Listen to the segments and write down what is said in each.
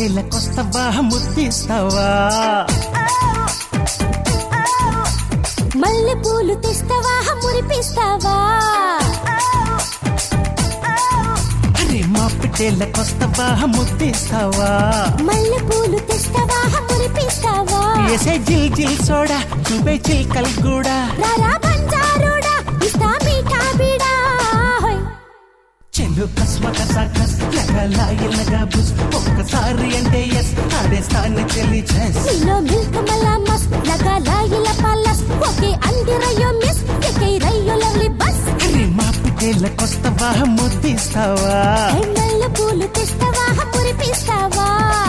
పిటేలకొస్తవా ముద్దిస్తావా మల్లె పూలు తెస్తావా మురిపిస్తావా అరే మా పిటేలకొస్తవా ముద్దిస్తావా మల్లె పూలు తెస్తావా మురిపిస్తావా వేసే జిల్ జిల్ సోడా చూపే చిల్కల్ కూడా రారా బంజారోడా ఇస్తా మీఠా బీడా హోయ్. చెల్లు కస్మక సాకస్ లగలా ఇల్లగా బుస్ ఒక్కసారి అంటే ఎస్ ఆడేస్తాను చెల్లి చెస్ నీలో మిల్క్ మల్లా మస్ లగా లాయిల పల్లస్ ఒకే అందిరయ్యో మిస్ ఎకై రయ్యో లవ్లీ బస్ అరే మా పిటేలకొస్తవా ముద్దిస్తావా మల్లె పూలు తెస్తావా మురిపిస్తావా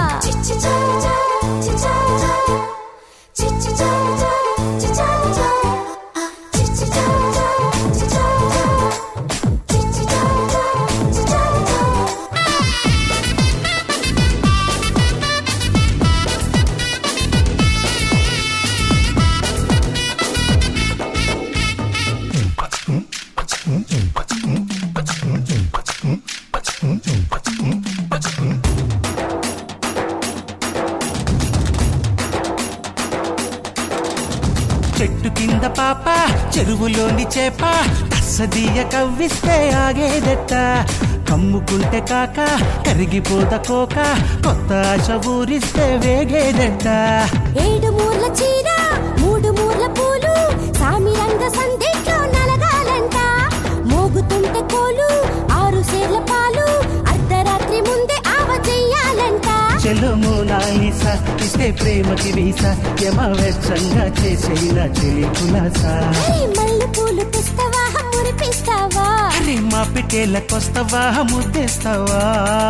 చెట్టు కింద పాప చెరువులోని చేప కస్సదీయ కవ్విస్తే ఆగేదెట్ట కమ్ముకుంటే కాక కరిగిపోత కోక కొత్త ఆశ ఊరిస్తే వేగేదెట్ట ఏడు మూర్ల చీర మూడు మూర్ల పూలు సామిరంగ సందేట్లో నలగాలంట మోగుతుంటే కోలు ఆరు సేర్ల పాలు అర్ధరాత్రి ముందే ఆవ చెయ్యాలంట చెలుము నాలిస ఇస్తే ప్రేమకి వీస యమ వెచ్చంగా చేసేన చెలి కులాసా అరే మల్లె పూలు తెస్తావా మురిపిస్తావా అరే మా పిటేలకొస్తవా ముద్దేస్తావా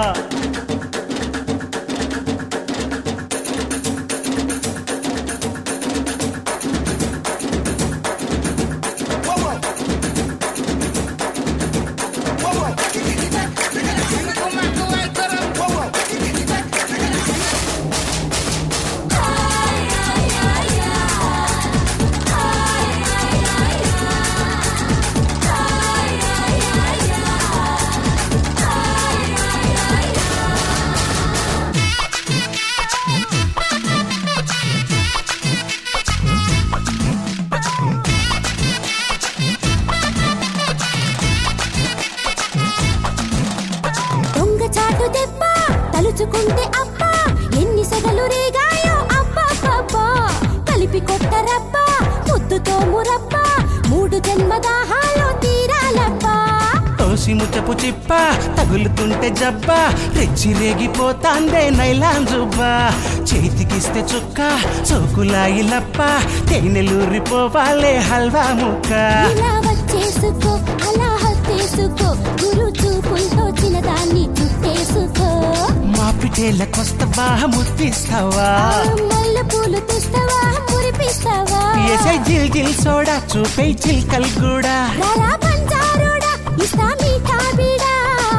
దొంగ చాటు దెబ్బ తలుచుకుంటే అబ్బా ఎన్ని సెగలు రేగాయో అబ్బా పాపా కలిపి కొట్టరబ్బా ముద్దుతో మురబ్బా మూడు జన్మదాహాలో తీరాలబ్బా తోసి ముచ్చపు చిప్ప తగులుతుంటే జబ్బా రెచ్చి రేగిపోతాందే నైలాన్ జుబ్బా చేతికిస్తే చుక్క చోకులాయి లప్ప తేనెలూరిపోవాలే హల్వా ముక్క ఇలా వచ్చేసుకో అలా హత్తేసుకో గురు చూపులతో చిన్నదాన్ని చుట్టేసుకో మా పిటేలకొస్తవా ముద్దిస్తావా మల్లె పూలు తెస్తావా మురిపిస్తావా ఎసై జిల్ జిల్ సోడా చూపే చిల్కల్ కూడా రారా బంజారోడా ఇస్తా మీఠా బీడా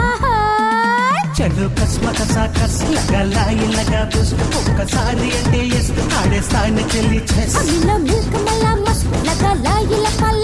చెడు కస్మక సాకస్ లగలా ఇల్లగా బుస్ ఒక్కసారి అంటే ఎస్ ఆడేస్తాను చెల్లి చెస్ అమ్మిలో మిల్క్ మల్లా మస్ లగా లాయిల పల్ల